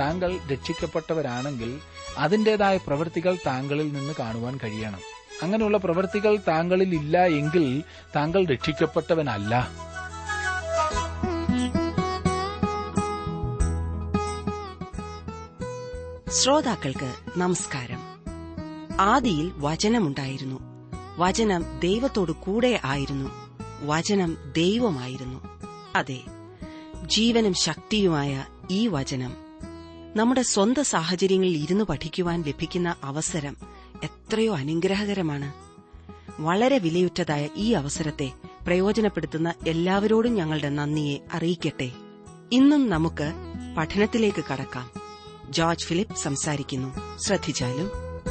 താങ്കൾ രക്ഷിക്കപ്പെട്ടവരാണെങ്കിൽ അതിന്റേതായ പ്രവൃത്തികൾ താങ്കളിൽ നിന്ന് കാണുവാൻ കഴിയണം അങ്ങനെയുള്ള പ്രവൃത്തികൾ താങ്കളിൽ ഇല്ല എങ്കിൽ താങ്കൾ രക്ഷിക്കപ്പെട്ടവനല്ല ശ്രോതാക്കൾക്ക് നമസ്കാരം ആദിയിൽ വചനമുണ്ടായിരുന്നു വചനം ദൈവത്തോടു കൂടെ ആയിരുന്നു വചനം ദൈവമായിരുന്നു അതെ ജീവനും ശക്തിയുമായ ഈ വചനം നമ്മുടെ സ്വന്തം സാഹചര്യങ്ങളിൽ ഇരുന്ന് പഠിക്കുവാൻ ലഭിക്കുന്ന അവസരം എത്രയോ അനുഗ്രഹകരമാണ് വളരെ വിലയുറ്റതായ ഈ അവസരത്തെ പ്രയോജനപ്പെടുത്തുന്ന എല്ലാവരോടും ഞങ്ങളുടെ നന്ദിയെ അറിയിക്കട്ടെ ഇന്നും നമുക്ക് പഠനത്തിലേക്ക് കടക്കാം ജോർജ് ഫിലിപ്പ് സംസാരിക്കുന്നു ശ്രദ്ധിച്ചാലും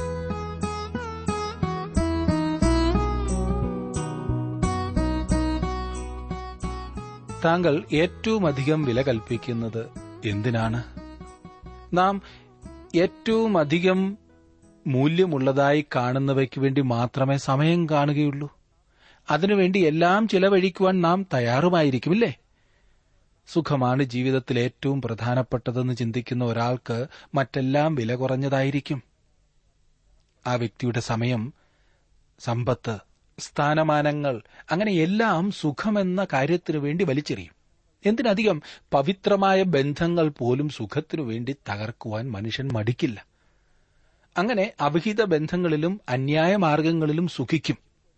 താങ്കൾ ഏറ്റവും അധികം വില കൽപ്പിക്കുന്നത് എന്തിനാണ് നാം ഏറ്റവും അധികം മൂല്യമുള്ളതായി കാണുന്നവയ്ക്ക് വേണ്ടി മാത്രമേ സമയം കാണുകയുള്ളൂ അതിനുവേണ്ടി എല്ലാം ചിലവഴിക്കുവാൻ നാം തയ്യാറുമായിരിക്കുമില്ലേ സുഖമാണ് ജീവിതത്തിൽ ഏറ്റവും പ്രധാനപ്പെട്ടതെന്ന് ചിന്തിക്കുന്ന ഒരാൾക്ക് മറ്റെല്ലാം വില കുറഞ്ഞതായിരിക്കും ആ വ്യക്തിയുടെ സമയം സമ്പത്ത് സ്ഥാനമാനങ്ങൾ അങ്ങനെ എല്ലാം സുഖമെന്ന കാര്യത്തിനു വേണ്ടി വലിച്ചെറിയും എന്തിനധികം പവിത്രമായ ബന്ധങ്ങൾ പോലും സുഖത്തിനു വേണ്ടി തകർക്കുവാൻ മനുഷ്യൻ മടിക്കില്ല അങ്ങനെ അവിഹിത ബന്ധങ്ങളിലും അന്യായ മാർഗങ്ങളിലും സുഖിക്കും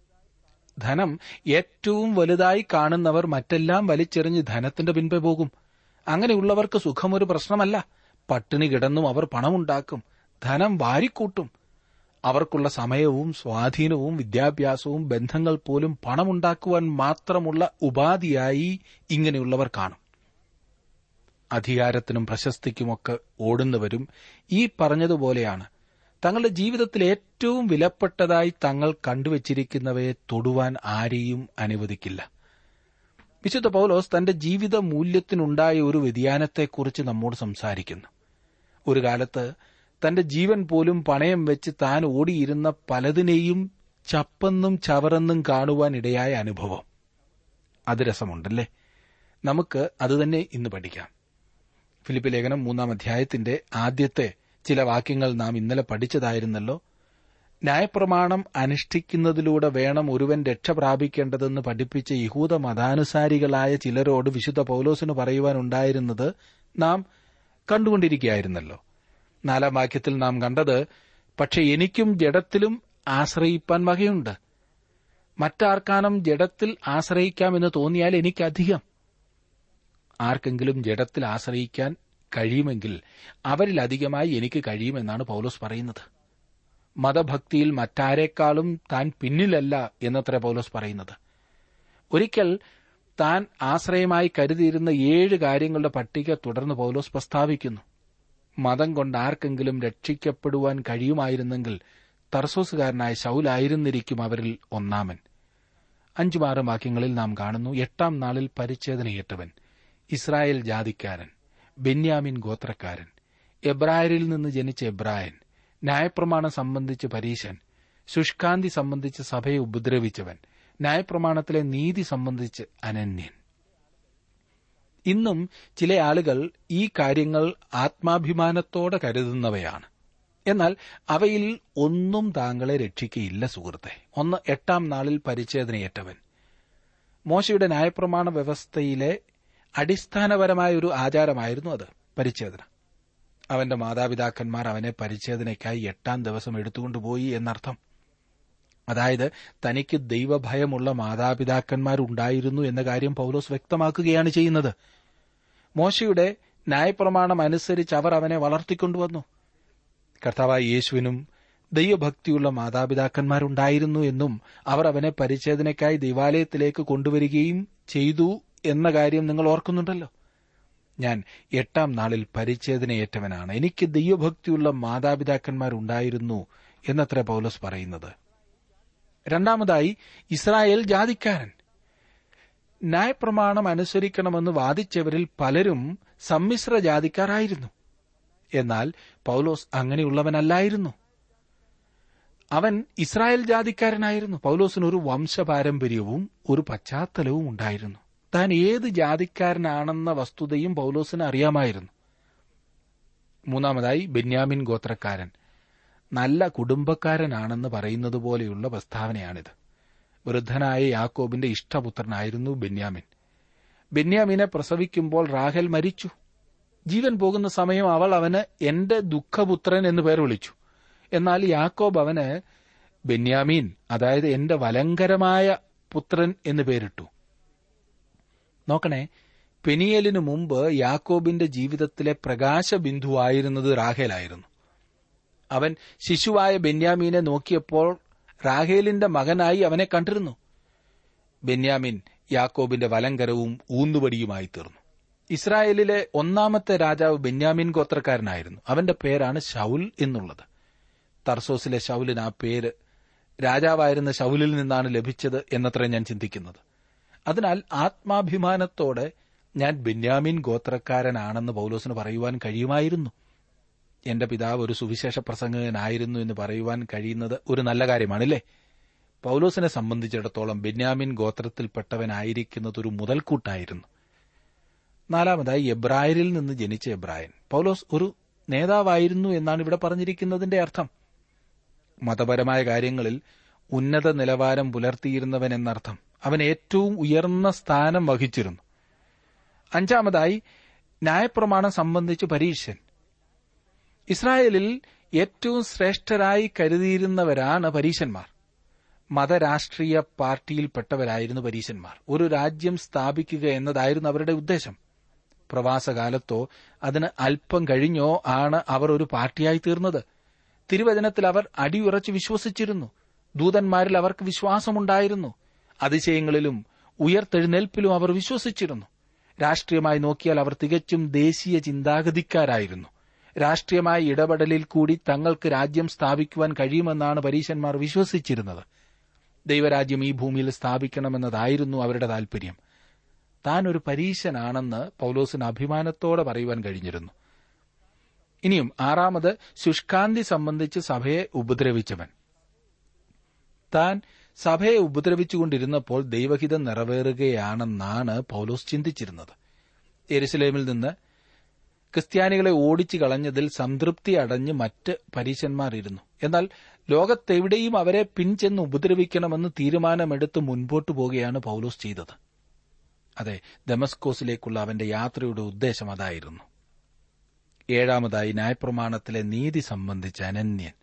ധനം ഏറ്റവും വലുതായി കാണുന്നവർ മറ്റെല്ലാം വലിച്ചെറിഞ്ഞ് ധനത്തിന്റെ പിൻപെ പോകും അങ്ങനെയുള്ളവർക്ക് സുഖമൊരു പ്രശ്നമല്ല പട്ടിണി കിടന്നും അവർ പണമുണ്ടാക്കും ധനം വാരിക്കൂട്ടും അവർക്കുള്ള സമയവും സ്വാധീനവും വിദ്യാഭ്യാസവും ബന്ധങ്ങൾ പോലും പണമുണ്ടാക്കുവാൻ മാത്രമുള്ള ഉപാധിയായി ഇങ്ങനെയുള്ളവർ കാണും അധികാരത്തിനും പ്രശസ്തിക്കുമൊക്കെ ഓടുന്നവരും ഈ പറഞ്ഞതുപോലെയാണ് തങ്ങളുടെ ജീവിതത്തിൽ ഏറ്റവും വിലപ്പെട്ടതായി തങ്ങൾ കണ്ടുവച്ചിരിക്കുന്നവയെ തൊടുവാൻ ആരെയും അനുവദിക്കില്ല വിശുദ്ധ പൗലോസ് തന്റെ ജീവിത മൂല്യത്തിനുണ്ടായ ഒരു വ്യതിയാനത്തെക്കുറിച്ച് നമ്മോട് സംസാരിക്കുന്നു ഒരു കാലത്ത് തന്റെ ജീവൻ പോലും പണയം വെച്ച് താൻ ഓടിയിരുന്ന പലതിനെയും ചപ്പെന്നും ചവറെന്നും കാണുവാൻ ഇടയായ അനുഭവം അത് രസമുണ്ടല്ലേ നമുക്ക് അതുതന്നെ ഇന്ന് പഠിക്കാം ഫിലിപ്പ് ലേഖനം മൂന്നാം അധ്യായത്തിന്റെ ആദ്യത്തെ ചില വാക്യങ്ങൾ നാം ഇന്നലെ പഠിച്ചതായിരുന്നല്ലോ ന്യായപ്രമാണം അനുഷ്ഠിക്കുന്നതിലൂടെ വേണം ഒരുവൻ രക്ഷ പ്രാപിക്കേണ്ടതെന്ന് പഠിപ്പിച്ച യഹൂദ മതാനുസാരികളായ ചിലരോട് വിശുദ്ധ പൌലോസിന് പറയുവാനുണ്ടായിരുന്നത് നാം കണ്ടുകൊണ്ടിരിക്കുകയായിരുന്നല്ലോ നാലാം വാക്യത്തിൽ നാം കണ്ടത് പക്ഷെ എനിക്കും ജഡത്തിലും ആശ്രയിപ്പാൻ വകയുണ്ട് മറ്റാർക്കാനും ജഡത്തിൽ ആശ്രയിക്കാമെന്ന് തോന്നിയാൽ എനിക്കധികം ആർക്കെങ്കിലും ജഡത്തിൽ ആശ്രയിക്കാൻ കഴിയുമെങ്കിൽ അവരിലധികമായി എനിക്ക് കഴിയുമെന്നാണ് പൗലോസ് പറയുന്നത് മതഭക്തിയിൽ മറ്റാരേക്കാളും താൻ പിന്നിലല്ല എന്നത്ര പൗലോസ് പറയുന്നത് ഒരിക്കൽ താൻ ആശ്രയമായി കരുതിയിരുന്ന ഏഴ് കാര്യങ്ങളുടെ പട്ടിക തുടർന്ന് പൗലോസ് പ്രസ്താവിക്കുന്നു മതം കൊണ്ട് ആർക്കെങ്കിലും രക്ഷിക്കപ്പെടുവാൻ കഴിയുമായിരുന്നെങ്കിൽ തർസോസുകാരനായ ശൗലായിരുന്നിരിക്കും അവരിൽ ഒന്നാമൻ അഞ്ചുമാറും വാക്യങ്ങളിൽ നാം കാണുന്നു എട്ടാം നാളിൽ പരിച്ഛേദനയേറ്റവൻ ഇസ്രായേൽ ജാതിക്കാരൻ ബെന്യാമിൻ ഗോത്രക്കാരൻ എബ്രായരിൽ നിന്ന് ജനിച്ച എബ്രായൻ ന്യായപ്രമാണം സംബന്ധിച്ച് പരീശൻ ശുഷ്കാന്തി സംബന്ധിച്ച് സഭയെ ഉപദ്രവിച്ചവൻ ന്യായപ്രമാണത്തിലെ നീതി സംബന്ധിച്ച് അനന്യൻ ഇന്നും ചില ആളുകൾ ഈ കാര്യങ്ങൾ ആത്മാഭിമാനത്തോടെ കരുതുന്നവയാണ് എന്നാൽ അവയിൽ ഒന്നും താങ്കളെ രക്ഷിക്കയില്ല സുഹൃത്തെ ഒന്ന് എട്ടാം നാളിൽ പരിച്ഛേദനയേറ്റവൻ മോശയുടെ ന്യായപ്രമാണ വ്യവസ്ഥയിലെ അടിസ്ഥാനപരമായ ഒരു ആചാരമായിരുന്നു അത് പരിച്ഛേദന അവന്റെ മാതാപിതാക്കന്മാർ അവനെ പരിച്ഛേദനയ്ക്കായി എട്ടാം ദിവസം എടുത്തുകൊണ്ടുപോയി എന്നർത്ഥം അതായത് തനിക്ക് ദൈവഭയമുള്ള മാതാപിതാക്കന്മാരുണ്ടായിരുന്നു എന്ന കാര്യം പൌലോസ് വ്യക്തമാക്കുകയാണ് ചെയ്യുന്നത് മോശയുടെ ന്യായപ്രമാണം അനുസരിച്ച് അവർ അവനെ വളർത്തിക്കൊണ്ടുവന്നു കർത്താവായ യേശുവിനും ദൈവഭക്തിയുള്ള മാതാപിതാക്കന്മാരുണ്ടായിരുന്നു എന്നും അവർ അവനെ പരിച്ഛേദനയ്ക്കായി ദൈവാലയത്തിലേക്ക് കൊണ്ടുവരികയും ചെയ്തു എന്ന കാര്യം നിങ്ങൾ ഓർക്കുന്നുണ്ടല്ലോ ഞാൻ എട്ടാം നാളിൽ പരിച്ഛേദനയേറ്റവനാണ് എനിക്ക് ദൈവഭക്തിയുള്ള മാതാപിതാക്കന്മാരുണ്ടായിരുന്നു എന്നത്ര പൗലോസ് പറയുന്നത് രണ്ടാമതായി ഇസ്രായേൽ ജാതിക്കാരൻ ന്യായപ്രമാണം അനുസരിക്കണമെന്ന് വാദിച്ചവരിൽ പലരും സമ്മിശ്ര ജാതിക്കാരായിരുന്നു എന്നാൽ പൗലോസ് അങ്ങനെയുള്ളവനല്ലായിരുന്നു അവൻ ഇസ്രായേൽ ജാതിക്കാരനായിരുന്നു പൗലോസിന് ഒരു വംശപാരമ്പര്യവും ഒരു പശ്ചാത്തലവും ഉണ്ടായിരുന്നു താൻ ഏത് ജാതിക്കാരനാണെന്ന വസ്തുതയും പൗലോസിന് അറിയാമായിരുന്നു മൂന്നാമതായി ബെന്യാമിൻ ഗോത്രക്കാരൻ നല്ല കുടുംബക്കാരനാണെന്ന് പറയുന്നത് പോലെയുള്ള പ്രസ്താവനയാണിത് വൃദ്ധനായ യാക്കോബിന്റെ ഇഷ്ടപുത്രനായിരുന്നു ബെന്യാമിൻ ബെന്യാമിനെ പ്രസവിക്കുമ്പോൾ റാഹൽ മരിച്ചു ജീവൻ പോകുന്ന സമയം അവൾ അവന് എന്റെ ദുഃഖപുത്രൻ എന്ന് പേർ വിളിച്ചു എന്നാൽ യാക്കോബ് അവന് ബെന്യാമീൻ അതായത് എന്റെ വലങ്കരമായ പുത്രൻ എന്ന് പേരിട്ടു നോക്കണേ പെനിയലിനു മുമ്പ് യാക്കോബിന്റെ ജീവിതത്തിലെ പ്രകാശബിന്ദുവായിരുന്നത് റാഹേലായിരുന്നു അവൻ ശിശുവായ ബെന്യാമീനെ നോക്കിയപ്പോൾ റാഹേലിന്റെ മകനായി അവനെ കണ്ടിരുന്നു ബെന്യാമിൻ യാക്കോബിന്റെ വലങ്കരവും ഊന്നുപടിയുമായി തീർന്നു ഇസ്രായേലിലെ ഒന്നാമത്തെ രാജാവ് ബെന്യാമിൻ ഗോത്രക്കാരനായിരുന്നു അവന്റെ പേരാണ് ഷൌൽ എന്നുള്ളത് തർസോസിലെ ഷൌലിന് ആ പേര് രാജാവായിരുന്ന ഷൌലിൽ നിന്നാണ് ലഭിച്ചത് എന്നത്ര ഞാൻ ചിന്തിക്കുന്നത് അതിനാൽ ആത്മാഭിമാനത്തോടെ ഞാൻ ബെന്യാമിൻ ഗോത്രക്കാരനാണെന്ന് പൗലോസിന് പറയുവാൻ കഴിയുമായിരുന്നു എന്റെ പിതാവ് ഒരു സുവിശേഷ പ്രസംഗകനായിരുന്നു എന്ന് പറയുവാൻ കഴിയുന്നത് ഒരു നല്ല കാര്യമാണല്ലേ പൗലോസിനെ സംബന്ധിച്ചിടത്തോളം ബെന്യാമിൻ ഗോത്രത്തിൽപ്പെട്ടവനായിരിക്കുന്നത് ഒരു മുതൽക്കൂട്ടായിരുന്നു നാലാമതായി എബ്രായരിൽ നിന്ന് ജനിച്ച എബ്രായൻ പൗലോസ് ഒരു നേതാവായിരുന്നു എന്നാണ് ഇവിടെ പറഞ്ഞിരിക്കുന്നതിന്റെ അർത്ഥം മതപരമായ കാര്യങ്ങളിൽ ഉന്നത നിലവാരം പുലർത്തിയിരുന്നവൻ എന്നർത്ഥം അവൻ ഏറ്റവും ഉയർന്ന സ്ഥാനം വഹിച്ചിരുന്നു അഞ്ചാമതായി ന്യായപ്രമാണം സംബന്ധിച്ച് പരീക്ഷൻ ഇസ്രായേലിൽ ഏറ്റവും ശ്രേഷ്ഠരായി കരുതിയിരുന്നവരാണ് പരീശന്മാർ മതരാഷ്ട്രീയ പാർട്ടിയിൽപ്പെട്ടവരായിരുന്നു പരീശന്മാർ ഒരു രാജ്യം സ്ഥാപിക്കുക എന്നതായിരുന്നു അവരുടെ ഉദ്ദേശം പ്രവാസകാലത്തോ അതിന് അല്പം കഴിഞ്ഞോ ആണ് അവർ ഒരു പാർട്ടിയായി തീർന്നത് തിരുവചനത്തിൽ അവർ അടിയുറച്ച് വിശ്വസിച്ചിരുന്നു ദൂതന്മാരിൽ അവർക്ക് വിശ്വാസമുണ്ടായിരുന്നു അതിശയങ്ങളിലും ഉയർത്തെഴുന്നേൽപ്പിലും അവർ വിശ്വസിച്ചിരുന്നു രാഷ്ട്രീയമായി നോക്കിയാൽ അവർ തികച്ചും ദേശീയ ചിന്താഗതിക്കാരായിരുന്നു രാഷ്ട്രീയമായ ഇടപെടലിൽ കൂടി തങ്ങൾക്ക് രാജ്യം സ്ഥാപിക്കുവാൻ കഴിയുമെന്നാണ് പരീശന്മാർ വിശ്വസിച്ചിരുന്നത് ദൈവരാജ്യം ഈ ഭൂമിയിൽ സ്ഥാപിക്കണമെന്നതായിരുന്നു അവരുടെ താൽപര്യം താൻ ഒരു പരീശനാണെന്ന് പൌലോസിന് അഭിമാനത്തോടെ പറയുവാൻ കഴിഞ്ഞിരുന്നു ഇനിയും ആറാമത് ശുഷ്കാന്തി സംബന്ധിച്ച് സഭയെ ഉപദ്രവിച്ചവൻ താൻ സഭയെ ഉപദ്രവിച്ചുകൊണ്ടിരുന്നപ്പോൾ ദൈവഹിതം നിറവേറുകയാണെന്നാണ് പൌലോസ് ചിന്തിച്ചിരുന്നത് എരുസലേമിൽ നിന്ന് ക്രിസ്ത്യാനികളെ ഓടിച്ചു കളഞ്ഞതിൽ സംതൃപ്തി അടഞ്ഞ് മറ്റ് പരീശന്മാർ ഇരുന്നു എന്നാൽ ലോകത്തെവിടെയും അവരെ പിൻചെന്ന് ഉപദ്രവിക്കണമെന്ന് തീരുമാനമെടുത്ത് മുൻപോട്ടു പോകുകയാണ് പൌലോസ് ചെയ്തത് അതെ ദമസ്കോസിലേക്കുള്ള അവന്റെ യാത്രയുടെ ഉദ്ദേശം അതായിരുന്നു ഏഴാമതായി ന്യായപ്രമാണത്തിലെ നീതി സംബന്ധിച്ച് അനന്യൻ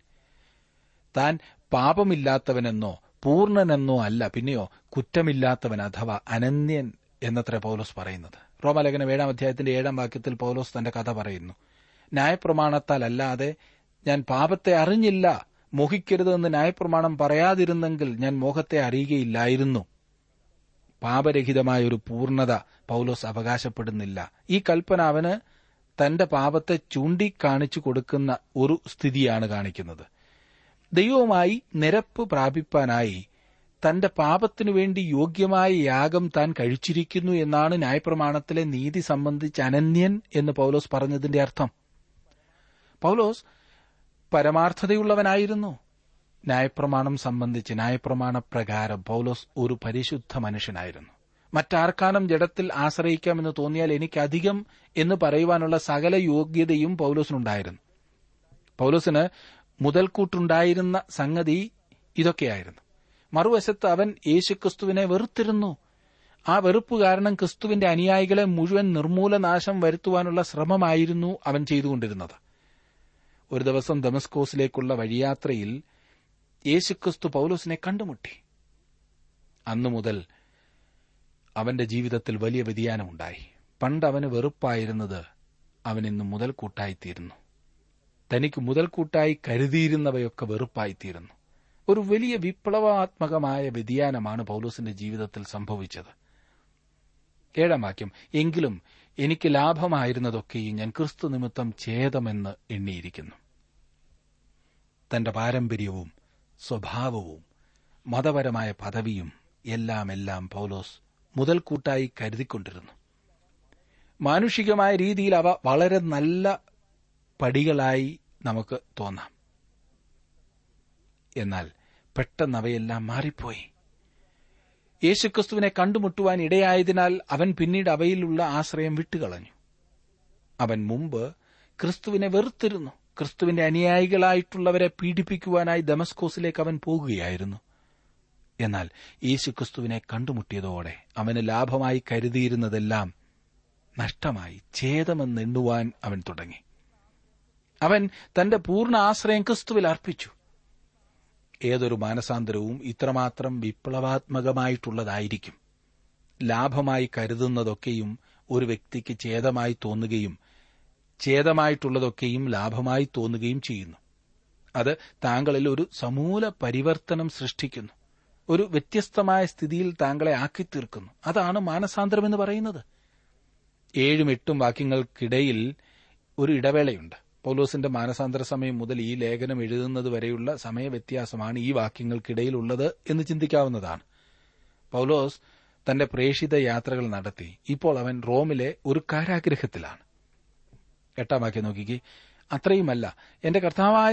താൻ പാപമില്ലാത്തവനെന്നോ പൂർണ്ണനെന്നോ അല്ല പിന്നെയോ കുറ്റമില്ലാത്തവൻ അഥവാ അനന്യൻ എന്നത്ര പൗലോസ് പറയുന്നത് റോമലേഖനം ഏഴാം അധ്യായത്തിന്റെ ഏഴാം വാക്യത്തിൽ പൗലോസ് തന്റെ കഥ പറയുന്നു ന്യായപ്രമാണത്താൽ അല്ലാതെ ഞാൻ പാപത്തെ അറിഞ്ഞില്ല മോഹിക്കരുതെന്ന് ന്യായപ്രമാണം പറയാതിരുന്നെങ്കിൽ ഞാൻ മോഹത്തെ അറിയുകയില്ലായിരുന്നു പാപരഹിതമായ ഒരു പൂർണ്ണത പൗലോസ് അവകാശപ്പെടുന്നില്ല ഈ കൽപ്പന അവന് തന്റെ പാപത്തെ ചൂണ്ടിക്കാണിച്ചു കൊടുക്കുന്ന ഒരു സ്ഥിതിയാണ് കാണിക്കുന്നത് ദൈവവുമായി നിരപ്പ് പ്രാപിപ്പാനായി തന്റെ പാപത്തിനു വേണ്ടി യോഗ്യമായ യാഗം താൻ കഴിച്ചിരിക്കുന്നു എന്നാണ് ന്യായപ്രമാണത്തിലെ നീതി സംബന്ധിച്ച് അനന്യൻ എന്ന് പൗലോസ് പറഞ്ഞതിന്റെ അർത്ഥം പൗലോസ് പരമാർത്ഥതയുള്ളവനായിരുന്നു ന്യായപ്രമാണം സംബന്ധിച്ച് ന്യായപ്രമാണ പ്രകാരം പൗലോസ് ഒരു പരിശുദ്ധ മനുഷ്യനായിരുന്നു മറ്റാർക്കാനും ജഡത്തിൽ ആശ്രയിക്കാമെന്ന് തോന്നിയാൽ എനിക്കധികം എന്ന് പറയുവാനുള്ള സകല യോഗ്യതയും പൗലോസിനുണ്ടായിരുന്നു പൗലോസിന് മുതൽക്കൂട്ടുണ്ടായിരുന്ന സംഗതി ഇതൊക്കെയായിരുന്നു മറുവശത്ത് അവൻ യേശുക്രിസ്തുവിനെ വെറുത്തിരുന്നു ആ വെറുപ്പ് കാരണം ക്രിസ്തുവിന്റെ അനുയായികളെ മുഴുവൻ നിർമൂലനാശം വരുത്തുവാനുള്ള ശ്രമമായിരുന്നു അവൻ ചെയ്തുകൊണ്ടിരുന്നത് ഒരു ദിവസം ദമസ്കോസിലേക്കുള്ള വഴിയാത്രയിൽ യേശുക്രിസ്തു പൌലോസിനെ കണ്ടുമുട്ടി അന്നു മുതൽ അവന്റെ ജീവിതത്തിൽ വലിയ വ്യതിയാനമുണ്ടായി പണ്ട് അവന് വെറുപ്പായിരുന്നത് അവൻ ഇന്ന് മുതൽക്കൂട്ടായിത്തീരുന്നു തനിക്ക് മുതൽക്കൂട്ടായി കരുതിയിരുന്നവയൊക്കെ വെറുപ്പായിത്തീരുന്നു ഒരു വലിയ വിപ്ലവാത്മകമായ വ്യതിയാനമാണ് പൌലോസിന്റെ ജീവിതത്തിൽ സംഭവിച്ചത് ഏഴാം വാക്യം എങ്കിലും എനിക്ക് ലാഭമായിരുന്നതൊക്കെയും ഞാൻ ക്രിസ്തു നിമിത്തം ഛേദമെന്ന് എണ്ണിയിരിക്കുന്നു തന്റെ പാരമ്പര്യവും സ്വഭാവവും മതപരമായ പദവിയും എല്ലാം എല്ലാം പൌലോസ് മുതൽക്കൂട്ടായി കരുതിക്കൊണ്ടിരുന്നു മാനുഷികമായ രീതിയിൽ അവ വളരെ നല്ല പടികളായി നമുക്ക് തോന്നാം എന്നാൽ പെട്ടെന്ന് അവയെല്ലാം മാറിപ്പോയി യേശുക്രിസ്തുവിനെ കണ്ടുമുട്ടുവാൻ ഇടയായതിനാൽ അവൻ പിന്നീട് അവയിലുള്ള ആശ്രയം വിട്ടുകളഞ്ഞു അവൻ മുമ്പ് ക്രിസ്തുവിനെ വെറുത്തിരുന്നു ക്രിസ്തുവിന്റെ അനുയായികളായിട്ടുള്ളവരെ പീഡിപ്പിക്കുവാനായി ദമസ്കോസിലേക്ക് അവൻ പോകുകയായിരുന്നു എന്നാൽ യേശു ക്രിസ്തുവിനെ കണ്ടുമുട്ടിയതോടെ അവന് ലാഭമായി കരുതിയിരുന്നതെല്ലാം നഷ്ടമായി ഛേദമെന്നെണ്ണുവാൻ അവൻ തുടങ്ങി അവൻ തന്റെ പൂർണ്ണ ആശ്രയം ക്രിസ്തുവിൽ അർപ്പിച്ചു ഏതൊരു മാനസാന്തരവും ഇത്രമാത്രം വിപ്ലവാത്മകമായിട്ടുള്ളതായിരിക്കും ലാഭമായി കരുതുന്നതൊക്കെയും ഒരു വ്യക്തിക്ക് ഛേദമായി തോന്നുകയും ഛേദമായിട്ടുള്ളതൊക്കെയും ലാഭമായി തോന്നുകയും ചെയ്യുന്നു അത് താങ്കളിൽ ഒരു സമൂല പരിവർത്തനം സൃഷ്ടിക്കുന്നു ഒരു വ്യത്യസ്തമായ സ്ഥിതിയിൽ താങ്കളെ ആക്കിത്തീർക്കുന്നു അതാണ് മാനസാന്തരം എന്ന് പറയുന്നത് ഏഴും എട്ടും വാക്യങ്ങൾക്കിടയിൽ ഒരു ഇടവേളയുണ്ട് പൗലോസിന്റെ മാനസാന്തര സമയം മുതൽ ഈ ലേഖനം എഴുതുന്നത് വരെയുള്ള സമയവ്യത്യാസമാണ് ഈ വാക്യങ്ങൾക്കിടയിലുള്ളത് എന്ന് ചിന്തിക്കാവുന്നതാണ് പൗലോസ് തന്റെ പ്രേഷിത യാത്രകൾ നടത്തി ഇപ്പോൾ അവൻ റോമിലെ ഒരു കാരാഗ്രഹത്തിലാണ് എട്ടാം വാക്യം നോക്കിക്കേ അത്രയുമല്ല എന്റെ കർത്താവായ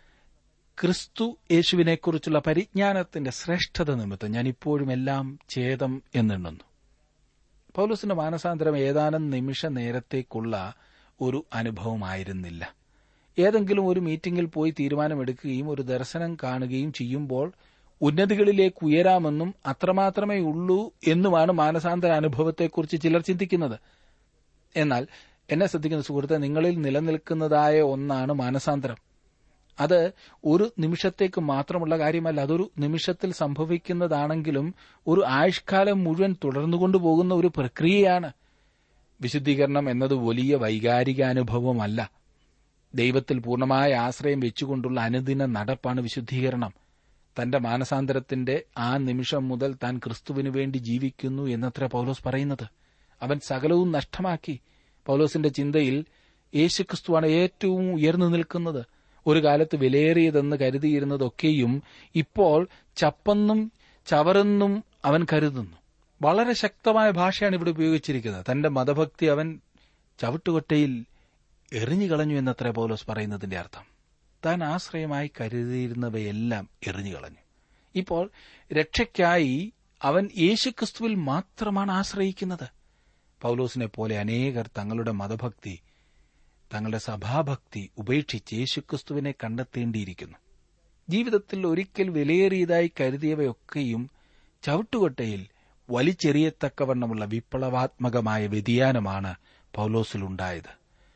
ക്രിസ്തു യേശുവിനെക്കുറിച്ചുള്ള പരിജ്ഞാനത്തിന്റെ ശ്രേഷ്ഠത നിമിത്തം ഞാൻ ഇപ്പോഴും എല്ലാം ഛേദം എന്നെണ്ണുന്നു പൗലോസിന്റെ മാനസാന്തരം ഏതാനും നിമിഷ നേരത്തേക്കുള്ള ഒരു അനുഭവമായിരുന്നില്ല ഏതെങ്കിലും ഒരു മീറ്റിംഗിൽ പോയി തീരുമാനമെടുക്കുകയും ഒരു ദർശനം കാണുകയും ചെയ്യുമ്പോൾ ഉന്നതികളിലേക്ക് ഉയരാമെന്നും അത്രമാത്രമേ ഉള്ളൂ എന്നുമാണ് മാനസാന്തര അനുഭവത്തെക്കുറിച്ച് ചിലർ ചിന്തിക്കുന്നത് എന്നാൽ എന്നെ ശ്രദ്ധിക്കുന്ന സുഹൃത്തെ നിങ്ങളിൽ നിലനിൽക്കുന്നതായ ഒന്നാണ് മാനസാന്തരം അത് ഒരു നിമിഷത്തേക്ക് മാത്രമുള്ള കാര്യമല്ല അതൊരു നിമിഷത്തിൽ സംഭവിക്കുന്നതാണെങ്കിലും ഒരു ആയുഷ്കാലം മുഴുവൻ തുടർന്നുകൊണ്ടു പോകുന്ന ഒരു പ്രക്രിയയാണ് വിശുദ്ധീകരണം എന്നത് വലിയ വൈകാരിക അനുഭവമല്ല ദൈവത്തിൽ പൂർണ്ണമായ ആശ്രയം വെച്ചുകൊണ്ടുള്ള അനുദിന നടപ്പാണ് വിശുദ്ധീകരണം തന്റെ മാനസാന്തരത്തിന്റെ ആ നിമിഷം മുതൽ താൻ ക്രിസ്തുവിനു വേണ്ടി ജീവിക്കുന്നു എന്നത്ര പൗലോസ് പറയുന്നത് അവൻ സകലവും നഷ്ടമാക്കി പൗലോസിന്റെ ചിന്തയിൽ യേശുക്രിസ്തുവാണ് ഏറ്റവും ഉയർന്നു നിൽക്കുന്നത് ഒരു കാലത്ത് വിലയേറിയതെന്ന് കരുതിയിരുന്നതൊക്കെയും ഇപ്പോൾ ചപ്പെന്നും ചവറെന്നും അവൻ കരുതുന്നു വളരെ ശക്തമായ ഭാഷയാണ് ഇവിടെ ഉപയോഗിച്ചിരിക്കുന്നത് തന്റെ മതഭക്തി അവൻ ചവിട്ടുകൊട്ടയിൽ എറിഞ്ഞു കളഞ്ഞു എന്നത്ര പൗലോസ് പറയുന്നതിന്റെ അർത്ഥം താൻ ആശ്രയമായി കരുതിയിരുന്നവയെല്ലാം എറിഞ്ഞു കളഞ്ഞു ഇപ്പോൾ രക്ഷയ്ക്കായി അവൻ യേശുക്രിസ്തുവിൽ മാത്രമാണ് ആശ്രയിക്കുന്നത് പൗലോസിനെ പോലെ അനേകർ തങ്ങളുടെ മതഭക്തി തങ്ങളുടെ സഭാഭക്തി ഉപേക്ഷിച്ച് യേശുക്രിസ്തുവിനെ കണ്ടെത്തേണ്ടിയിരിക്കുന്നു ജീവിതത്തിൽ ഒരിക്കൽ വിലയേറിയതായി കരുതിയവയൊക്കെയും ചവിട്ടുകൊട്ടയിൽ വലിച്ചെറിയത്തക്കവണ്ണമുള്ള വിപ്ലവാത്മകമായ വ്യതിയാനമാണ് പൗലോസിലുണ്ടായത്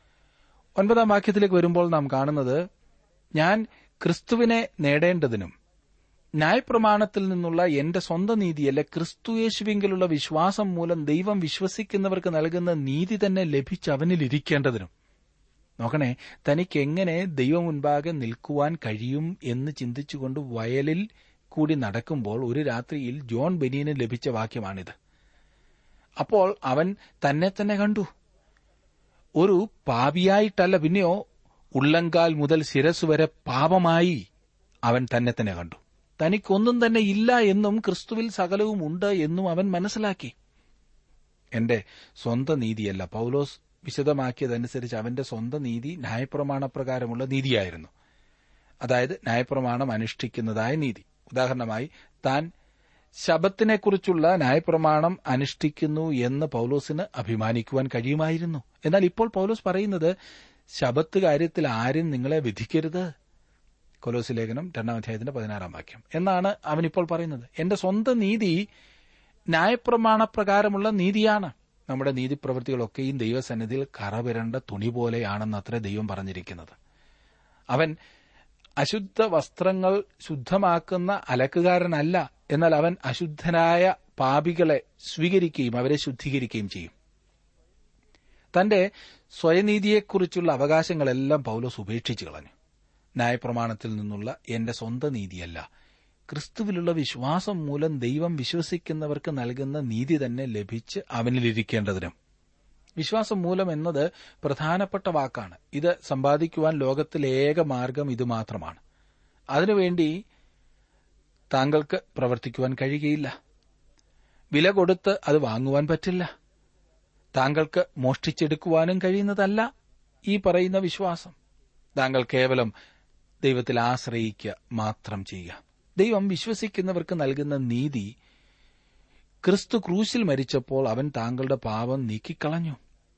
ഒൻപതാം വാക്യത്തിലേക്ക് വരുമ്പോൾ നാം കാണുന്നത് ഞാൻ ക്രിസ്തുവിനെ നേടേണ്ടതിനും ന്യായപ്രമാണത്തിൽ നിന്നുള്ള എന്റെ സ്വന്തം നീതിയല്ല ക്രിസ്തുയേശുവിങ്കിലുള്ള വിശ്വാസം മൂലം ദൈവം വിശ്വസിക്കുന്നവർക്ക് നൽകുന്ന നീതി തന്നെ ലഭിച്ച് അവനിലിരിക്കേണ്ടതിനും നോക്കണേ തനിക്ക് എങ്ങനെ ദൈവം മുൻപാകെ നിൽക്കുവാൻ കഴിയും എന്ന് ചിന്തിച്ചുകൊണ്ട് വയലിൽ കൂടി നടക്കുമ്പോൾ ഒരു രാത്രിയിൽ ജോൺ ബെനീന് ലഭിച്ച വാക്യമാണിത് അപ്പോൾ അവൻ തന്നെ തന്നെ കണ്ടു ഒരു പാപിയായിട്ടല്ല പിന്നെയോ ഉള്ളങ്കാൽ മുതൽ ശിരസ് വരെ പാപമായി അവൻ തന്നെ തന്നെ കണ്ടു തനിക്കൊന്നും തന്നെ ഇല്ല എന്നും ക്രിസ്തുവിൽ സകലവും ഉണ്ട് എന്നും അവൻ മനസ്സിലാക്കി എന്റെ സ്വന്തം നീതിയല്ല പൗലോസ് വിശദമാക്കിയതനുസരിച്ച് അവന്റെ സ്വന്തം നീതി ന്യായപ്രമാണപ്രകാരമുള്ള നീതിയായിരുന്നു അതായത് ന്യായപ്രമാണം അനുഷ്ഠിക്കുന്നതായ നീതി ഉദാഹരണമായി താൻ ശബത്തിനെക്കുറിച്ചുള്ള ന്യായപ്രമാണം അനുഷ്ഠിക്കുന്നു എന്ന് പൗലോസിന് അഭിമാനിക്കുവാൻ കഴിയുമായിരുന്നു എന്നാൽ ഇപ്പോൾ പൗലോസ് പറയുന്നത് ശബത്ത് കാര്യത്തിൽ ആരും നിങ്ങളെ വിധിക്കരുത് കൊലോസ് ലേഖനം രണ്ടാം അധ്യായത്തിന്റെ പതിനാറാം വാക്യം എന്നാണ് അവനിപ്പോൾ പറയുന്നത് എന്റെ സ്വന്തം നീതി ന്യായപ്രമാണപ്രകാരമുള്ള നീതിയാണ് നമ്മുടെ നീതിപ്രവൃത്തികളൊക്കെയും ദൈവസന്നിധിയിൽ കറവിരണ്ട തുണി പോലെയാണെന്ന് അത്ര ദൈവം പറഞ്ഞിരിക്കുന്നത് അവൻ അശുദ്ധ വസ്ത്രങ്ങൾ ശുദ്ധമാക്കുന്ന അലക്കുകാരനല്ല എന്നാൽ അവൻ അശുദ്ധനായ പാപികളെ സ്വീകരിക്കുകയും അവരെ ശുദ്ധീകരിക്കുകയും ചെയ്യും തന്റെ സ്വയനീതിയെക്കുറിച്ചുള്ള അവകാശങ്ങളെല്ലാം പൗലോസ് ഉപേക്ഷിച്ചു കളഞ്ഞു ന്യായപ്രമാണത്തിൽ നിന്നുള്ള എന്റെ സ്വന്തം നീതിയല്ല ക്രിസ്തുവിലുള്ള വിശ്വാസം മൂലം ദൈവം വിശ്വസിക്കുന്നവർക്ക് നൽകുന്ന നീതി തന്നെ ലഭിച്ച് അവനിലിരിക്കേണ്ടതിനും വിശ്വാസം മൂലം എന്നത് പ്രധാനപ്പെട്ട വാക്കാണ് ഇത് സമ്പാദിക്കുവാൻ ലോകത്തിലെ ഏക മാർഗം ഇത് മാത്രമാണ് അതിനുവേണ്ടി താങ്കൾക്ക് പ്രവർത്തിക്കുവാൻ കഴിയുകയില്ല വില കൊടുത്ത് അത് വാങ്ങുവാൻ പറ്റില്ല താങ്കൾക്ക് മോഷ്ടിച്ചെടുക്കുവാനും കഴിയുന്നതല്ല ഈ പറയുന്ന വിശ്വാസം താങ്കൾ കേവലം ദൈവത്തിൽ ആശ്രയിക്കുക മാത്രം ചെയ്യുക ദൈവം വിശ്വസിക്കുന്നവർക്ക് നൽകുന്ന നീതി ക്രിസ്തു ക്രൂശിൽ മരിച്ചപ്പോൾ അവൻ താങ്കളുടെ പാപം നീക്കിക്കളഞ്ഞു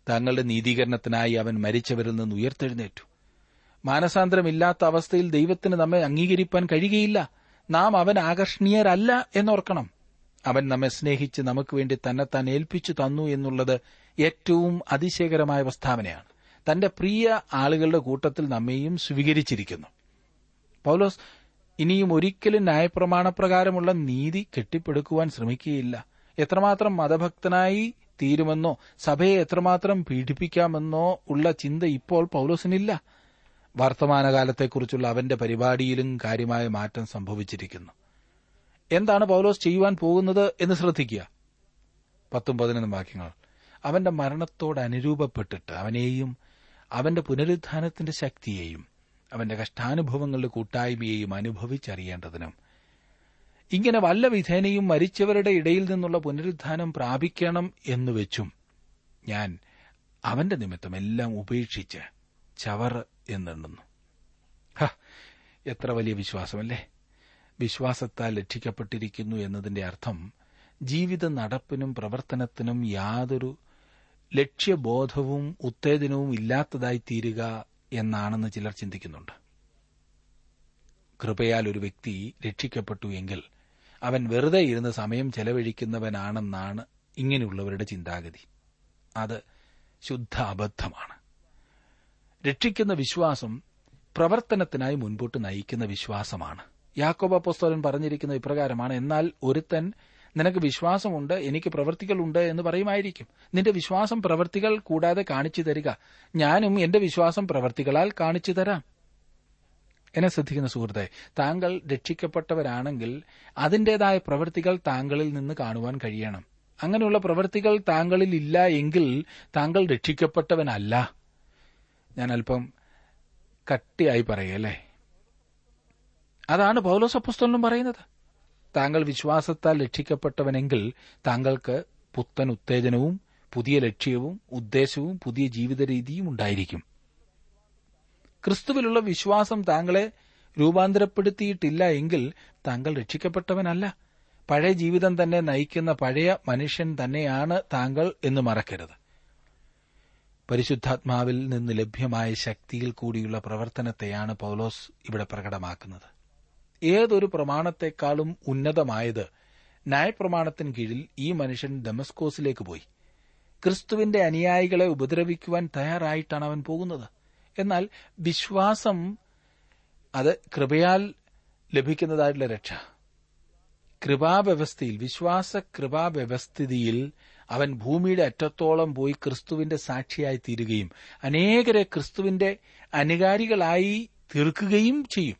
തങ്ങളുടെ നീതീകരണത്തിനായി അവൻ മരിച്ചവരിൽ നിന്ന് ഉയർത്തെഴുന്നേറ്റു മാനസാന്തരമില്ലാത്ത അവസ്ഥയിൽ ദൈവത്തിന് നമ്മെ അംഗീകരിപ്പാൻ കഴിയുകയില്ല നാം അവൻ ആകർഷണീയരല്ല എന്നോർക്കണം അവൻ നമ്മെ സ്നേഹിച്ച് നമുക്ക് വേണ്ടി തന്നെത്താൻ ഏൽപ്പിച്ചു തന്നു എന്നുള്ളത് ഏറ്റവും അതിശയകരമായ പ്രസ്താവനയാണ് തന്റെ പ്രിയ ആളുകളുടെ കൂട്ടത്തിൽ നമ്മെയും സ്വീകരിച്ചിരിക്കുന്നു പൗലോസ് ഇനിയും ഒരിക്കലും ന്യായപ്രമാണപ്രകാരമുള്ള നീതി കെട്ടിപ്പടുക്കുവാൻ ശ്രമിക്കുകയില്ല എത്രമാത്രം മതഭക്തനായി തീരുമെന്നോ സഭയെ എത്രമാത്രം പീഡിപ്പിക്കാമെന്നോ ഉള്ള ചിന്ത ഇപ്പോൾ പൗലോസിനില്ല വർത്തമാനകാലത്തെക്കുറിച്ചുള്ള അവന്റെ പരിപാടിയിലും കാര്യമായ മാറ്റം സംഭവിച്ചിരിക്കുന്നു എന്താണ് പൗലോസ് ചെയ്യുവാൻ പോകുന്നത് എന്ന് ശ്രദ്ധിക്കുക പത്തും പതിനൊന്നും വാക്യങ്ങൾ അവന്റെ മരണത്തോട് അനുരൂപപ്പെട്ടിട്ട് അവനെയും അവന്റെ പുനരുത്ഥാനത്തിന്റെ ശക്തിയെയും അവന്റെ കഷ്ടാനുഭവങ്ങളുടെ കൂട്ടായ്മയെയും അനുഭവിച്ചറിയേണ്ടതിനും ഇങ്ങനെ വല്ല വിധേനയും മരിച്ചവരുടെ ഇടയിൽ നിന്നുള്ള പുനരുത്ഥാനം പ്രാപിക്കണം എന്ന് വെച്ചും ഞാൻ അവന്റെ നിമിത്തം എല്ലാം ഉപേക്ഷിച്ച് ചവർ എന്നെണ്ണുന്നു ഹ, എത്ര വലിയ വിശ്വാസമല്ലേ വിശ്വാസത്താൽ രക്ഷിക്കപ്പെട്ടിരിക്കുന്നു എന്നതിന്റെ അർത്ഥം ജീവിത നടപ്പിനും പ്രവർത്തനത്തിനും യാതൊരു ലക്ഷ്യബോധവും ഉത്തേജനവും ഇല്ലാത്തതായി തീരുക എന്നാണെന്ന് ചിലർ ചിന്തിക്കുന്നുണ്ട് കൃപയാൽ ഒരു വ്യക്തി രക്ഷിക്കപ്പെട്ടു എങ്കിൽ അവൻ വെറുതെ ഇരുന്ന് സമയം ചെലവഴിക്കുന്നവനാണെന്നാണ് ഇങ്ങനെയുള്ളവരുടെ ചിന്താഗതി അത് ശുദ്ധ അബദ്ധമാണ് രക്ഷിക്കുന്ന വിശ്വാസം പ്രവർത്തനത്തിനായി മുൻപോട്ട് നയിക്കുന്ന വിശ്വാസമാണ് യാക്കോബ പുസ്തകൻ പറഞ്ഞിരിക്കുന്ന ഇപ്രകാരമാണ് എന്നാൽ ഒരുത്തൻ നിനക്ക് വിശ്വാസമുണ്ട് എനിക്ക് പ്രവൃത്തികളുണ്ട് എന്ന് പറയുമായിരിക്കും നിന്റെ വിശ്വാസം പ്രവൃത്തികൾ കൂടാതെ കാണിച്ചു തരിക ഞാനും എന്റെ വിശ്വാസം പ്രവൃത്തികളാൽ കാണിച്ചു തരാം എന്നെ ശ്രദ്ധിക്കുന്ന സുഹൃത്തെ താങ്കൾ രക്ഷിക്കപ്പെട്ടവരാണെങ്കിൽ അതിന്റേതായ പ്രവൃത്തികൾ താങ്കളിൽ നിന്ന് കാണുവാൻ കഴിയണം അങ്ങനെയുള്ള പ്രവൃത്തികൾ താങ്കളിൽ ഇല്ല എങ്കിൽ താങ്കൾ രക്ഷിക്കപ്പെട്ടവനല്ല ഞാൻ അല്പം കട്ടിയായി പറയല്ലേ അതാണ് പൗലോസപ്പുസ്തലും പറയുന്നത് താങ്കൾ വിശ്വാസത്താൽ രക്ഷിക്കപ്പെട്ടവനെങ്കിൽ താങ്കൾക്ക് പുത്തൻ ഉത്തേജനവും പുതിയ ലക്ഷ്യവും ഉദ്ദേശവും പുതിയ ജീവിത രീതിയും ഉണ്ടായിരിക്കും ക്രിസ്തുവിലുള്ള വിശ്വാസം താങ്കളെ രൂപാന്തരപ്പെടുത്തിയിട്ടില്ല എങ്കിൽ താങ്കൾ രക്ഷിക്കപ്പെട്ടവനല്ല പഴയ ജീവിതം തന്നെ നയിക്കുന്ന പഴയ മനുഷ്യൻ തന്നെയാണ് താങ്കൾ എന്ന് മറക്കരുത് പരിശുദ്ധാത്മാവിൽ നിന്ന് ലഭ്യമായ ശക്തിയിൽ കൂടിയുള്ള പ്രവർത്തനത്തെയാണ് പൗലോസ് ഇവിടെ പ്രകടമാക്കുന്നത് ഏതൊരു പ്രമാണത്തെക്കാളും ഉന്നതമായത് ന്യായപ്രമാണത്തിന് കീഴിൽ ഈ മനുഷ്യൻ ഡെമസ്കോസിലേക്ക് പോയി ക്രിസ്തുവിന്റെ അനുയായികളെ ഉപദ്രവിക്കുവാൻ തയ്യാറായിട്ടാണ് അവൻ പോകുന്നത് എന്നാൽ വിശ്വാസം അത് കൃപയാൽ ലഭിക്കുന്നതായിട്ടുള്ള രക്ഷ കൃപാവ്യവസ്ഥയിൽ വിശ്വാസ കൃപാവ്യവസ്ഥിതിയിൽ അവൻ ഭൂമിയുടെ അറ്റത്തോളം പോയി ക്രിസ്തുവിന്റെ സാക്ഷിയായി തീരുകയും അനേകരെ ക്രിസ്തുവിന്റെ അനുകാരികളായി തീർക്കുകയും ചെയ്യും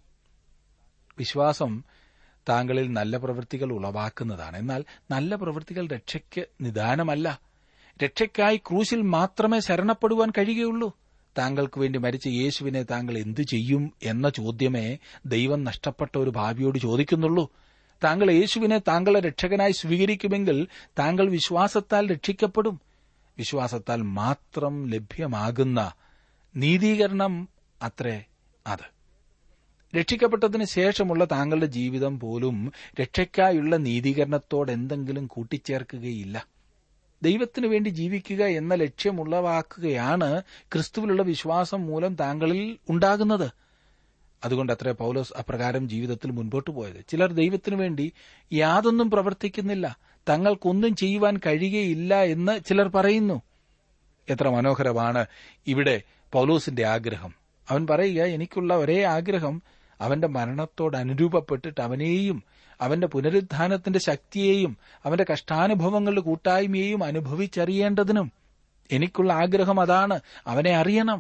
വിശ്വാസം താങ്കളിൽ നല്ല പ്രവൃത്തികൾ ഉളവാക്കുന്നതാണ് എന്നാൽ നല്ല പ്രവൃത്തികൾ രക്ഷയ്ക്ക് നിദാനമല്ല രക്ഷയ്ക്കായി ക്രൂശിൽ മാത്രമേ ശരണപ്പെടുവാൻ കഴിയുകയുള്ളൂ താങ്കൾക്ക് വേണ്ടി മരിച്ച യേശുവിനെ താങ്കൾ എന്തു ചെയ്യും എന്ന ചോദ്യമേ ദൈവം നഷ്ടപ്പെട്ട ഒരു ഭാവിയോട് ചോദിക്കുന്നുള്ളൂ താങ്കൾ യേശുവിനെ താങ്കളുടെ രക്ഷകനായി സ്വീകരിക്കുമെങ്കിൽ താങ്കൾ വിശ്വാസത്താൽ രക്ഷിക്കപ്പെടും വിശ്വാസത്താൽ മാത്രം ലഭ്യമാകുന്ന നീതീകരണം അത്രേ അത് രക്ഷിക്കപ്പെട്ടതിന് ശേഷമുള്ള താങ്കളുടെ ജീവിതം പോലും രക്ഷയ്ക്കായുള്ള നീതീകരണത്തോട് എന്തെങ്കിലും കൂട്ടിച്ചേർക്കുകയില്ല ദൈവത്തിനു വേണ്ടി ജീവിക്കുക എന്ന ലക്ഷ്യമുള്ളവാക്കുകയാണ് ക്രിസ്തുവിലുള്ള വിശ്വാസം മൂലം താങ്കളിൽ ഉണ്ടാകുന്നത് അതുകൊണ്ട് അത്ര പൗലോസ് അപ്രകാരം ജീവിതത്തിൽ മുൻപോട്ട് പോയത് ചിലർ ദൈവത്തിനു വേണ്ടി യാതൊന്നും പ്രവർത്തിക്കുന്നില്ല തങ്ങൾക്കൊന്നും ചെയ്യുവാൻ കഴിയുകയില്ല എന്ന് ചിലർ പറയുന്നു എത്ര മനോഹരമാണ് ഇവിടെ പൗലോസിന്റെ ആഗ്രഹം അവൻ പറയുക എനിക്കുള്ള ഒരേ ആഗ്രഹം അവന്റെ മരണത്തോട് അനുരൂപപ്പെട്ടിട്ട് അവനെയും അവന്റെ പുനരുദ്ധാനത്തിന്റെ ശക്തിയെയും അവന്റെ കഷ്ടാനുഭവങ്ങളുടെ കൂട്ടായ്മയെയും അനുഭവിച്ചറിയേണ്ടതിനും എനിക്കുള്ള ആഗ്രഹം അതാണ് അവനെ അറിയണം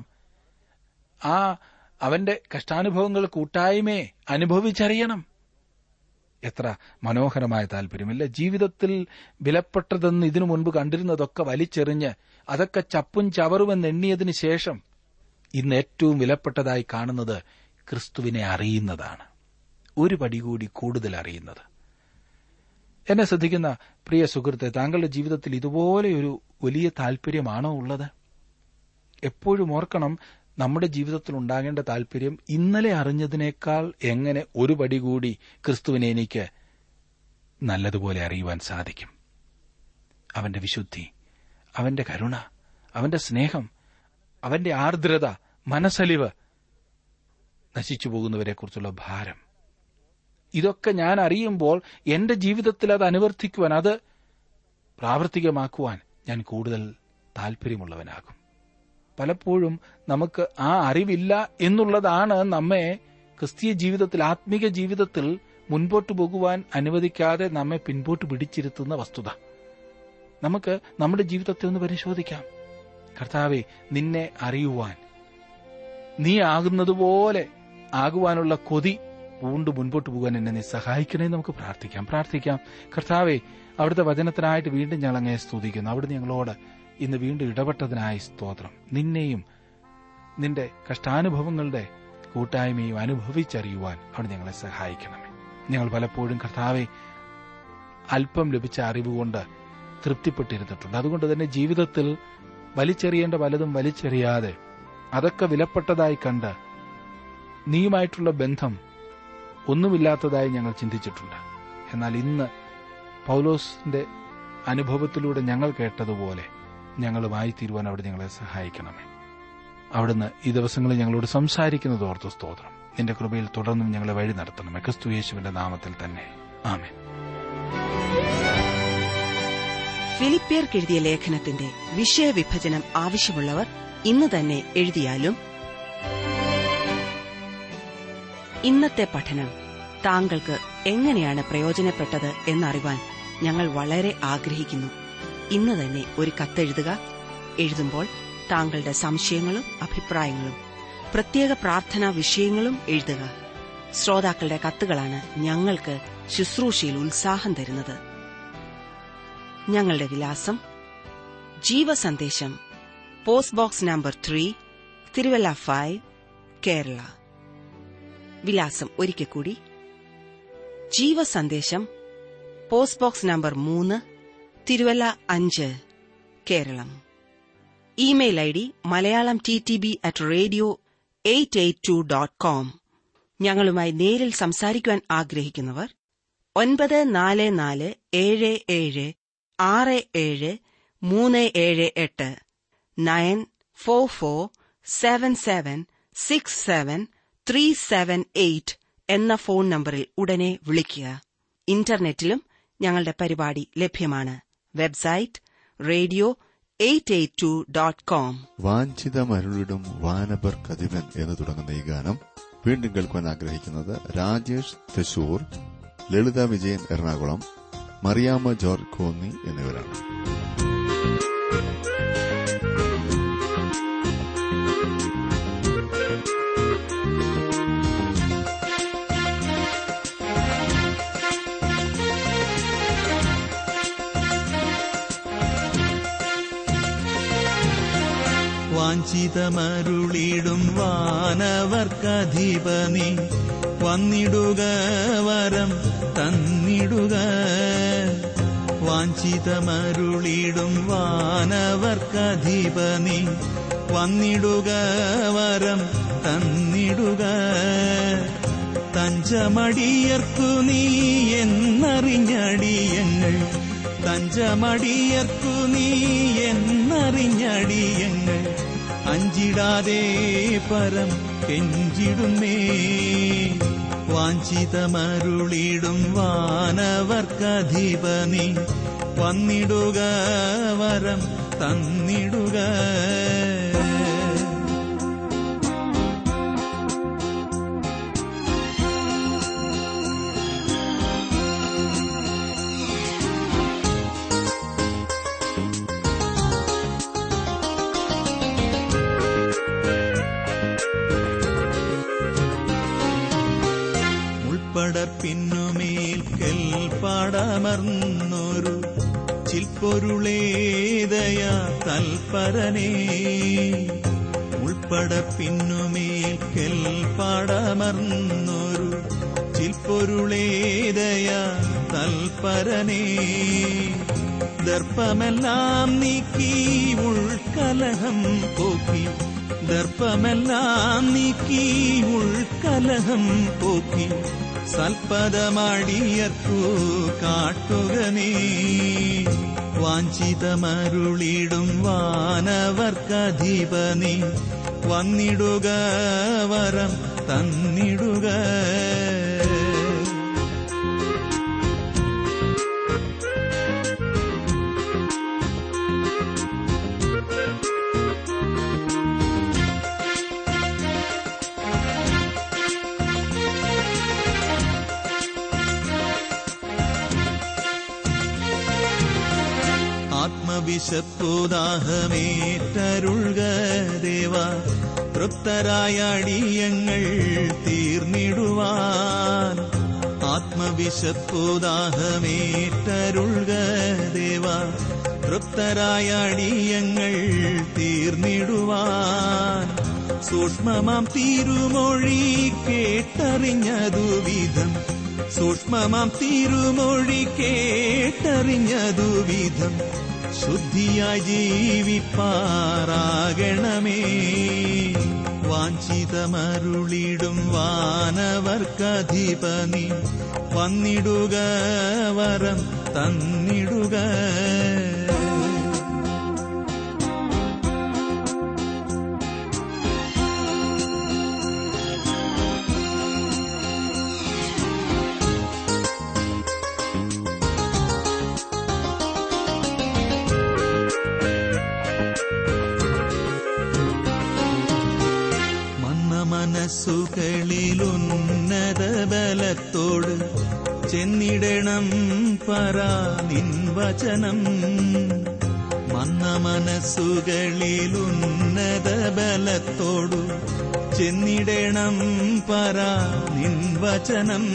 ആ അവന്റെ കഷ്ടാനുഭവങ്ങൾ കൂട്ടായ്മയെ അനുഭവിച്ചറിയണം എത്ര മനോഹരമായ താല്പര്യമല്ല ജീവിതത്തിൽ വിലപ്പെട്ടതെന്ന് ഇതിനു മുൻപ് കണ്ടിരുന്നതൊക്കെ വലിച്ചെറിഞ്ഞ് അതൊക്കെ ചപ്പും ചവറുമെന്ന് എണ്ണിയതിനു ശേഷം ഇന്ന് ഏറ്റവും വിലപ്പെട്ടതായി കാണുന്നത് ക്രിസ്തുവിനെ അറിയുന്നതാണ് ഒരു പടി കൂടി കൂടുതൽ അറിയുന്നത് എന്നെ ശ്രദ്ധിക്കുന്ന പ്രിയ സുഹൃത്തെ താങ്കളുടെ ജീവിതത്തിൽ ഇതുപോലെ ഒരു വലിയ താല്പര്യമാണോ ഉള്ളത് എപ്പോഴും ഓർക്കണം നമ്മുടെ ജീവിതത്തിൽ ഉണ്ടാകേണ്ട താല്പര്യം ഇന്നലെ അറിഞ്ഞതിനേക്കാൾ എങ്ങനെ ഒരു പടി കൂടി ക്രിസ്തുവിനെ എനിക്ക് നല്ലതുപോലെ അറിയുവാൻ സാധിക്കും അവന്റെ വിശുദ്ധി അവന്റെ കരുണ അവന്റെ സ്നേഹം അവന്റെ ആർദ്രത മനസ്സലിവ് നശിച്ചു പോകുന്നവരെക്കുറിച്ചുള്ള ഭാരം ഇതൊക്കെ ഞാൻ അറിയുമ്പോൾ എന്റെ ജീവിതത്തിൽ അത് അനുവർത്തിക്കുവാൻ അത് പ്രാവർത്തികമാക്കുവാൻ ഞാൻ കൂടുതൽ താൽപര്യമുള്ളവനാകും പലപ്പോഴും നമുക്ക് ആ അറിവില്ല എന്നുള്ളതാണ് നമ്മെ ക്രിസ്തീയ ജീവിതത്തിൽ ആത്മീക ജീവിതത്തിൽ മുൻപോട്ട് പോകുവാൻ അനുവദിക്കാതെ നമ്മെ പിൻപോട്ട് പിടിച്ചിരുത്തുന്ന വസ്തുത നമുക്ക് നമ്മുടെ ജീവിതത്തെ ഒന്ന് പരിശോധിക്കാം കർത്താവെ നിന്നെ അറിയുവാൻ നീ ആകുന്നതുപോലെ ആകുവാനുള്ള കൊതി പൂണ്ട് മുൻപോട്ട് പോകാൻ എന്നെ നീ സഹായിക്കണേ നമുക്ക് പ്രാർത്ഥിക്കാം പ്രാർത്ഥിക്കാം കർത്താവെ അവിടുത്തെ വചനത്തിനായിട്ട് വീണ്ടും ഞങ്ങൾ അങ്ങേ സ്തുതിക്കുന്നു അവിടുന്ന് ഞങ്ങളോട് ഇന്ന് വീണ്ടും ഇടപെട്ടതിനായി സ്തോത്രം നിന്നെയും നിന്റെ കഷ്ടാനുഭവങ്ങളുടെ കൂട്ടായ്മയും അനുഭവിച്ചറിയുവാൻ അവിടെ ഞങ്ങളെ സഹായിക്കണമേ ഞങ്ങൾ പലപ്പോഴും കർത്താവെ അല്പം ലഭിച്ച അറിവുകൊണ്ട് തൃപ്തിപ്പെട്ടിരുന്നിട്ടുണ്ട് അതുകൊണ്ട് തന്നെ ജീവിതത്തിൽ വലിച്ചെറിയേണ്ട പലതും വലിച്ചെറിയാതെ അതൊക്കെ വിലപ്പെട്ടതായി കണ്ട് നീയുമായിട്ടുള്ള ബന്ധം ഒന്നുമില്ലാത്തതായി ഞങ്ങൾ ചിന്തിച്ചിട്ടുണ്ട് എന്നാൽ ഇന്ന് പൗലോസിന്റെ അനുഭവത്തിലൂടെ ഞങ്ങൾ കേട്ടതുപോലെ ഞങ്ങളുമായി തീരുവാൻ അവിടെ ഞങ്ങളെ സഹായിക്കണമേ അവിടുന്ന് ഈ ദിവസങ്ങളിൽ ഞങ്ങളോട് സംസാരിക്കുന്നത് ഓർത്ത് സ്തോത്രം നിന്റെ കൃപയിൽ തുടർന്നും ഞങ്ങളെ വഴി നടത്തണമേ ക്രിസ്തു യേശുവിന്റെ നാമത്തിൽ തന്നെ ആമേൻ ഫിലിപ്പിയർക്കെഴുതിയ ലേഖനത്തിന്റെ വിഷയവിഭജനം ആവശ്യമുള്ളവർ ഇന്ന് തന്നെ എഴുതിയാലും ഇന്നത്തെ പഠനം താങ്കൾക്ക് എങ്ങനെയാണ് പ്രയോജനപ്പെട്ടത് എന്നറിവാൻ ഞങ്ങൾ വളരെ ആഗ്രഹിക്കുന്നു ഇന്ന് തന്നെ ഒരു കത്തെഴുതുക എഴുതുമ്പോൾ താങ്കളുടെ സംശയങ്ങളും അഭിപ്രായങ്ങളും പ്രത്യേക പ്രാർത്ഥനാ വിഷയങ്ങളും എഴുതുക ശ്രോതാക്കളുടെ കത്തുകളാണ് ഞങ്ങൾക്ക് ശുശ്രൂഷയിൽ ഉത്സാഹം തരുന്നത് ഞങ്ങളുടെ വിലാസം ജീവസന്ദേശം post box number three Thiruvalla five Kerala വിലാസം ഒരിക്കൽ കൂടി ജീവസന്ദേശം പോസ്റ്റ് ബോക്സ് നമ്പർ മൂന്ന് തിരുവല്ല അഞ്ച് Keralam email I D Malayalam T T B at radio eight eight two dot com ഞങ്ങളുമായി നേരിൽ സംസാരിക്കുവാൻ ആഗ്രഹിക്കുന്നവർ ഒൻപത് നാല് നാല് ഏഴ് ഏഴ് ആറ് ഏഴ് മൂന്ന് ഏഴ് എട്ട് nine four four seven seven six seven three seven eight എന്ന ഫോൺ നമ്പറിൽ ഉടനെ വിളിക്കുക ഇന്റർനെറ്റിലും ഞങ്ങളുടെ പരിപാടി ലഭ്യമാണ് website radio eight eight two dot com വാഞ്ചിതമരുളിടും വാനപർ കതിവൻ എന്ന് തുടങ്ങുന്ന ഈ ഗാനം വീണ്ടും കേൾക്കുവാൻ ആഗ്രഹിക്കുന്നത് രാജേഷ് തൃശൂർ ലളിത വിജയൻ എറണാകുളം മറിയാമ്മ ജോർജ് കോന്നി എന്നിവരാണ് വാഞ്ചിതമരുളിടും വാനവർക്കധിപനി വന്നിടുക വരം തന്നിടുക വാഞ്ചിതമരുളിടും വാനവർക്കധിപനി വന്നിടുക വരം തന്നിടുക തഞ്ചമടിയർക്കു നീ എന്നറിഞ്ഞടിയങ്ങൾ തഞ്ചമടിയർക്കു നീ എന്നറിഞ്ഞടിയങ്ങൾ അഞ്ചിടാതെ പരം കെഞ്ചിടുന്നേ വാഞ്ചിതമരുളിടും വാനവർക്കധിപനി വന്നിടുക വരം തന്നിടുക ഉൾപ്പടപ്പിന്നുമേൽ കെൽപ്പാടമർന്നൊരു ചിൽപ്പൊരുളേതയ തൽപരനേ ഉൾപ്പടപ്പിന്നുമേൽ കെൽപ്പാടമർന്നൊരു ചിൽപ്പൊരുളേതയ തൽപരനേ ദർപ്പമെല്ലാം നീക്കി ഉൾക്കലഹം പോക്കി ദർപ്പമെല്ലാം നീക്കി ഉൾക്കലഹം പോക്കി സൽപദമടിയർക്കു കാട്ടുക നീ വാഞ്ചിതമരുളിടും വാനവർക്കധിപനി വന്നിടുക വരം തന്നിടുക ആത്മവിശപ്പുദാഹമേറ്റരുൾക ദേവ തൃപ്തരായ അടിയങ്ങൾ തീർന്നിടുവാൻ ആത്മവിശപ്പുദാഹമേറ്റരുൾക ദേവ തൃപ്തരായ അടിയങ്ങൾ തീർന്നിടുവാൻ സൂക്ഷ്മമാം തിരുമൊഴി കേട്ടറിഞ്ഞതു വിധം സൂക്ഷ്മമാം തിരുമൊഴി കേട്ടറിഞ്ഞതു വിധം ശുദ്ധിയായി ജീവിപ്പാറാകണമേ വാഞ്ചിതമരുളിടും വാനവർക്കധിപനി വന്നിടുക വരം തന്നിടുക മന്ന മനസ്സുകളിലുന്നത ബലത്തോട് ചെന്നിടണം പരാ നിൻ വചനം മന്ന മനസ്സുകളിലുന്നത ബലത്തോടു ചെന്നിടണം പരാ നിൻ വചനം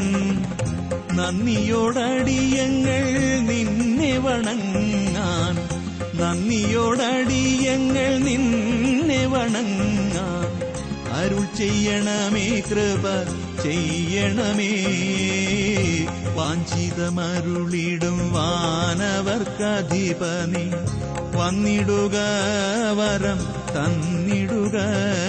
നന്ദിയോടടിയങ്ങൾ നിന്നെ വണങ്ങാൻ നന്ദിയോടടിയങ്ങൾ നിന്നെ വണങ്ങാൻ അരുൾ ചെയ്യണമേ കൃപ ചെയ്യണമേ വാഞ്ചിതമരുളിടും വാനവർക്കധിപനി വന്നിടുക വരം തന്നിടുക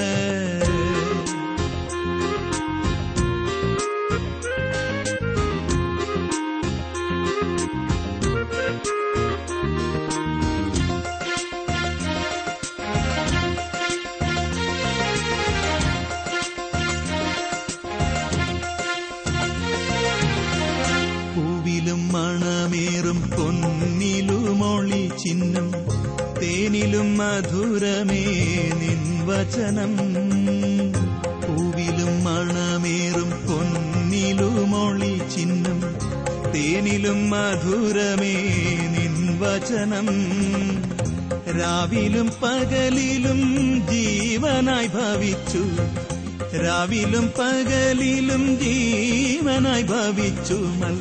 പൂവിലും മണമേറും പൊന്നിലുമൊളി ചിഹ്നം തേനിലും മധുരമേ നിൻ വചനം പൂവിലും മണമേറും പൊന്നിലുമൊളി ചിഹ്നം തേനിലും മധുരമേ നിൻ വചനം രാവിലും പകലിലും ജീവനായി ഭവിച്ചു രാവിലും പകലിലും ജീവനായി ഭവിച്ചു മൽ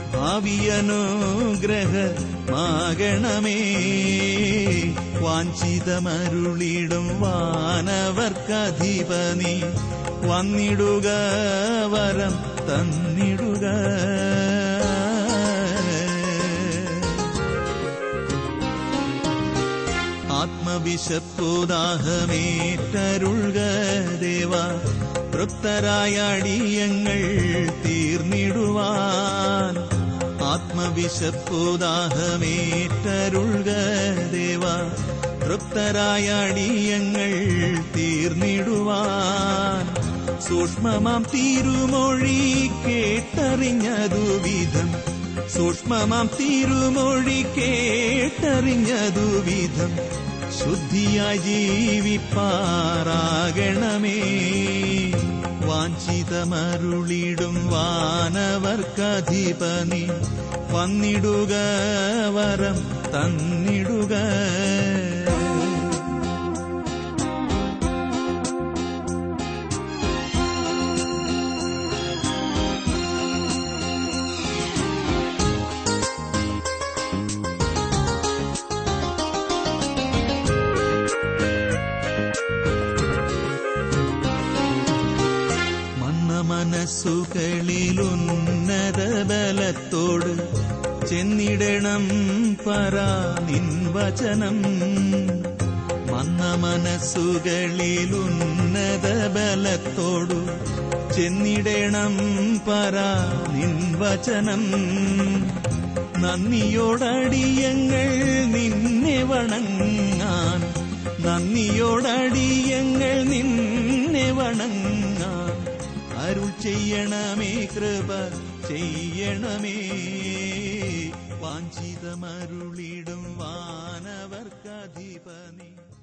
ഭാവിയനുഗ്രഹമാകണമേ വാഞ്ചിതമരുളിടും വാനവർക്കധിപനി വന്നിടുക വരം തന്നിടുക ആത്മവിശപ്പുദാഹമേറ്റരുൾക ദേവ തൃപ്തരായ അടിയങ്ങൾ തീർന്നിടുവാൻ ആത്മവിശപ്പുദാഹമേറ്റരുൾക ദേവ തൃപ്തരായ അടിയങ്ങൾ തീർന്നിടുവാൻ സൂക്ഷ്മമാം തിരുമൊഴി കേട്ടറിഞ്ഞതു വിധം സൂക്ഷ്മമാം തിരുമൊഴി കേട്ടറിഞ്ഞതു വിധം ശുദ്ധിയായി ജീവിപ്പാറാകണമേ വാഞ്ചിതമരുളിടും വാനവർക്കധിപനി വന്നിടുക വരം തന്നിടുക മന്ന മനസ്സുകളിലുന്നത ബലത്തോട് ചെന്നിടണം പരാ നിൻ വചനം മന്ന മനസ്സുകളിലുന്നത ബലത്തോടു ചെന്നിടണം പരാ നിൻ വചനം നന്ദിയോടടിയങ്ങൾ നിന്നെ വണങ്ങാൻ നന്ദിയോടടിയങ്ങൾ നിന്നെ വണങ്ങാൻ അരുൾ ചെയ്യണമേ കൃപ ചെയ്യണമേ വാഞ്ചിതമരുളിടും വാനവർക്കധിപനേ